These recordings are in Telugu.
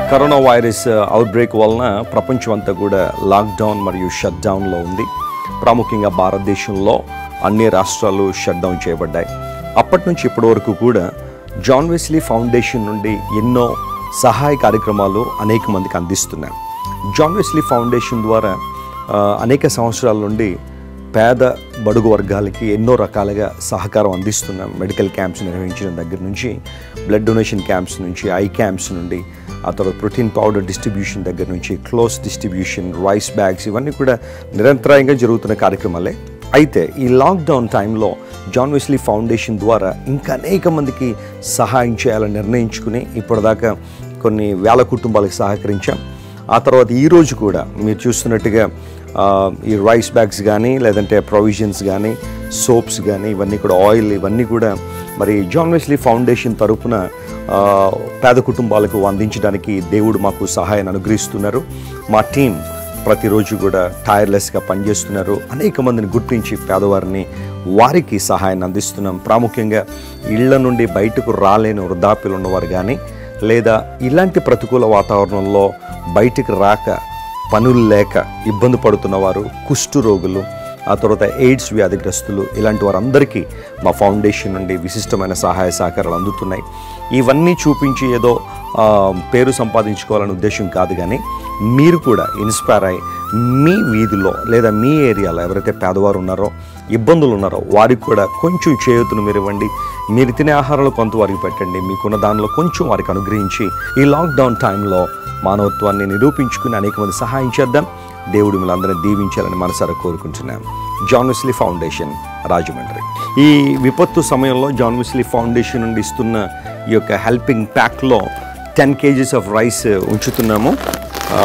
కరోనా వైరస్ అవుట్బ్రేక్ వలన ప్రపంచం అంతా కూడా లాక్డౌన్ మరియు షట్ డౌన్లో ఉంది ప్రాముఖ్యంగా భారతదేశంలో అన్ని రాష్ట్రాలు షట్ డౌన్ చేయబడ్డాయి అప్పటి నుంచి ఇప్పటి వరకు కూడా జాన్ వెస్లీ ఫౌండేషన్ నుండి ఎన్నో సహాయ కార్యక్రమాలు అనేక మందికి అందిస్తున్నాం జాన్ వెస్లీ ఫౌండేషన్ ద్వారా ఆ, అనేక సంవత్సరాల నుండి పేద బడుగు వర్గాలకి ఎన్నో రకాలుగా సహకారం అందిస్తున్నాం మెడికల్ క్యాంప్స్ నిర్వహించిన దగ్గర నుంచి బ్లడ్ డొనేషన్ క్యాంప్స్ నుంచి ఐ క్యాంప్స్ నుండి ఆ తర్వాత ప్రోటీన్ పౌడర్ డిస్ట్రిబ్యూషన్ దగ్గర నుంచి క్లోజ్ డిస్ట్రిబ్యూషన్ రైస్ బ్యాగ్స్ ఇవన్నీ కూడా నిరంతరాయంగా జరుగుతున్న కార్యక్రమాలే అయితే ఈ లాక్డౌన్ టైంలో జాన్ వెస్లీ ఫౌండేషన్ ద్వారా ఇంకా అనేక మందికి సహాయం చేయాలని నిర్ణయించుకుని ఇప్పటిదాకా కొన్ని వేల కుటుంబాలకు సహకరించాం ఆ తర్వాత ఈరోజు కూడా మీరు చూస్తున్నట్టుగా ఆ, ఈ రైస్ బ్యాగ్స్ కానీ లేదంటే ప్రొవిజన్స్ కానీ సోప్స్ కానీ ఇవన్నీ కూడా ఆయిల్ ఇవన్నీ కూడా మరి జాన్ వెస్లీ ఫౌండేషన్ తరపున ఆ, పేద కుటుంబాలకు అందించడానికి దేవుడు మాకు సహాయాన్ని అనుగ్రహిస్తున్నారు మా టీం ప్రతిరోజు కూడా టైర్లెస్గా పనిచేస్తున్నారు అనేక మందిని గుర్తించి పేదవారిని వారికి సహాయాన్ని అందిస్తున్నాం ప్రాముఖ్యంగా ఇళ్ల నుండి బయటకు రాలేని వృద్ధాప్యులు ఉన్నవారు కానీ లేదా ఇలాంటి ప్రతికూల వాతావరణంలో బయటికి రాక పనులు లేక ఇబ్బంది పడుతున్నవారు కుష్టు రోగులు ఆ తర్వాత ఎయిడ్స్ వ్యాధిగ్రస్తులు ఇలాంటి వారందరికీ మా ఫౌండేషన్ నుండి విశిష్టమైన సహాయ సహకారాలు అందుతున్నాయి ఇవన్నీ చూపించి ఏదో ఆ, పేరు సంపాదించుకోవాలనే ఉద్దేశం కాదు కానీ మీరు కూడా ఇన్స్పైర్ అయ్యి మీ వీధిలో లేదా మీ ఏరియాలో ఎవరైతే పేదవారు ఉన్నారో ఇబ్బందులు ఉన్నారో వారికి కూడా కొంచెం చేయూతను మీరు ఇవ్వండి మీరు తినే ఆహారాలు కొంత వారికి పెట్టండి మీకున్న దానిలో కొంచెం వారికి అనుగ్రహించి ఈ లాక్డౌన్ టైంలో మానవత్వాన్ని నిరూపించుకుని అనేక మంది సహాయం చేద్దాం దేవుడు మిమ్మల్ని దీవించాలని మనసారా కోరుకుంటున్నాం జాన్ వెస్లీ ఫౌండేషన్ రాజమండ్రి ఈ విపత్తు సమయంలో జాన్ వెస్లీ ఫౌండేషన్ నుండి ఇస్తున్న ఈ యొక్క హెల్పింగ్ ప్యాక్లో టెన్ కేజీస్ ఆఫ్ రైస్ ఉంచుతున్నాము ఆ,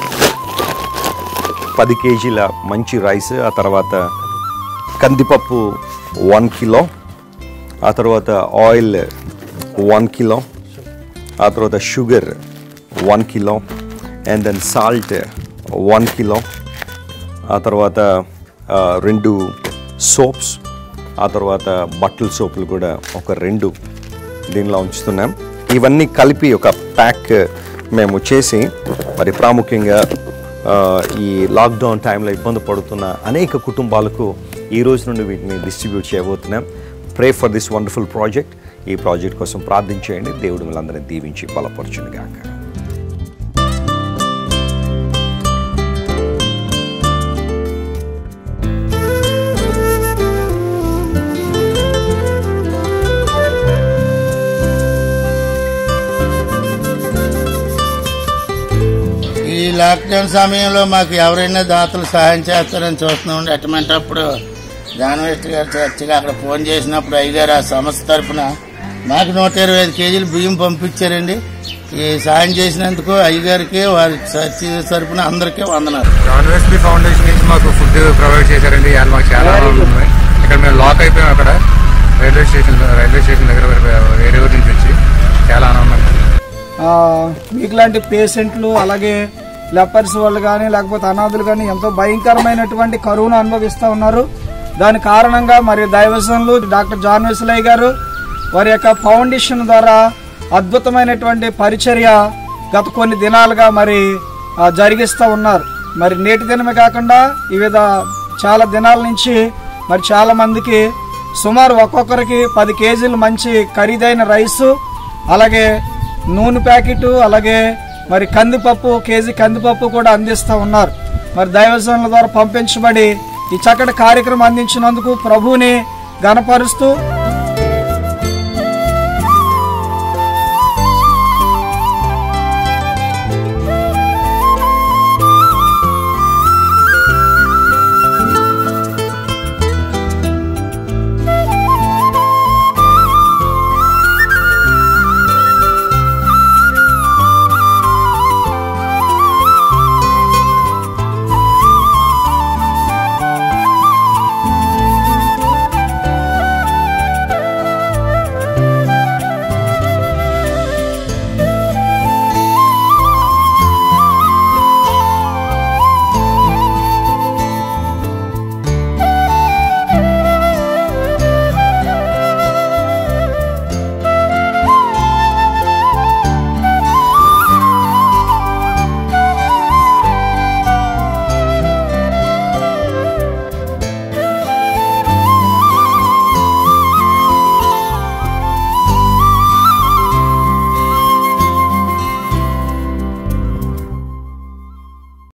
పది కేజీల మంచి రైస్ ఆ తర్వాత కందిపప్పు వన్ కిలో ఆ తర్వాత ఆయిల్ వన్ కిలో ఆ తర్వాత sugar one kilo and then salt one kilo ఆ తర్వాత ఆ, రెండు సోప్స్ ఆ తర్వాత బట్టల సోపులు కూడా ఒక రెండు దీనిలో ఉంచుతున్నాం ఇవన్నీ కలిపి ఒక ప్యాక్ మేము చేసి మరి ప్రాముఖ్యంగా ఆ, ఈ లాక్డౌన్ టైంలో ఇబ్బంది పడుతున్న అనేక కుటుంబాలకు ఈ రోజు నుండి వీటిని డిస్ట్రిబ్యూట్ చేయబోతున్నాం pray for this wonderful project ఈ ప్రాజెక్ట్ కోసం ప్రార్థించేయండి దేవుడు మిమ్మల్ని దీవించి బలపరచునుగాక ఈ లాక్డౌన్ సమయంలో మాకు ఎవరైనా దాతలు సహాయం చేస్తారని చూస్తున్నాం అటువంటిప్పుడు జానవేస్ట్ గారు చర్చిగా అక్కడ ఫోన్ చేసినప్పుడు అయ్యగారు ఆ సంస్థ తరఫున మాకు నూట ఇరవై ఐదు కేజీలు బియ్యం పంపించారండి ఈ సాయం చేసినందుకు అయ్యగారికి వారి చర్చి తరఫున అందరికీ వందనాలు జాన్ వెస్లీ ఫౌండేషన్ నుంచి మాకు ఫుడ్ ప్రొవైడ్ చేశారండి ఇవాళ మాకు చాలా ఆనందం ఉంది ఇక్కడ మేము లాక్ అయిపోయాం అక్కడ రైల్వే స్టేషన్ రైల్వే స్టేషన్ దగ్గర వేరే ఊరి నుంచి వచ్చి చాలా ఆనందం ఆ, మీకులాంటి పేషెంట్లు అలాగే లెపర్స్ వాళ్ళు కానీ లేకపోతే అనాథులు కానీ ఎంతో భయంకరమైనటువంటి కరువును అనుభవిస్తూ ఉన్నారు దాని కారణంగా మరి దైవజనులు డాక్టర్ జాన్ వెస్లయ్య గారు వారి యొక్క ఫౌండేషన్ ద్వారా అద్భుతమైనటువంటి పరిచర్య గత కొన్ని దినాలుగా మరి ఆ, జరిగిస్తూ ఉన్నారు మరి నేటి దినమే కాకుండా వివిధ చాలా దినాల నుంచి మరి చాలా మందికి సుమారు ఒక్కొక్కరికి పది కేజీలు మంచి ఖరీదైన రైసు అలాగే నూనె ప్యాకెట్ అలాగే మరి కందిపప్పు కేజీ కందిపప్పు కూడా అందిస్తూ ఉన్నారు మరి దైవజనుల ద్వారా పంపించబడి ఈ చక్కటి కార్యక్రమం అందించినందుకు ప్రభువుని గణపరుస్తూ